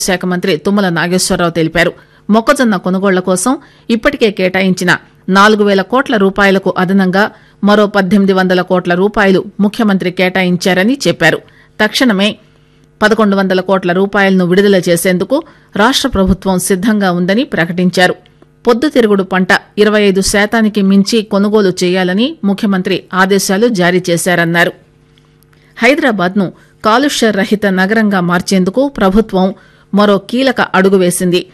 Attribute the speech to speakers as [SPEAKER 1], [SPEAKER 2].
[SPEAKER 1] శాఖ మంత్రి తుమ్మల నాగేశ్వరరావు తెలిపారు మొక్కజొన్న కొనుగోళ్ల కోసం ఇప్పటికే కేటాయించిన నాలుగు పేల కోట్ల రూపాయలకు అదనంగా మరో పద్దెనిమిది వందల కోట్ల రూపాయలు ముఖ్యమంత్రి కేటాయించారని చెప్పారు తక్షణమే పదకొండు వందల కోట్ల రూపాయలను విడుదల చేసేందుకు రాష్ట ప్రభుత్వం సిద్దంగా ఉందని ప్రకటించారు పొద్దుతిరుగుడు పంట ఇరవై ఐదు శాతానికి మించి కొనుగోలు చేయాలని ముఖ్యమంత్రి ఆదేశాలు జారీ చేశారన్నారు హైదరాబాద్ ను కాలుష్య రహిత నగరంగా మార్చేందుకు ప్రభుత్వం మరో కీలక అడుగు వేసింది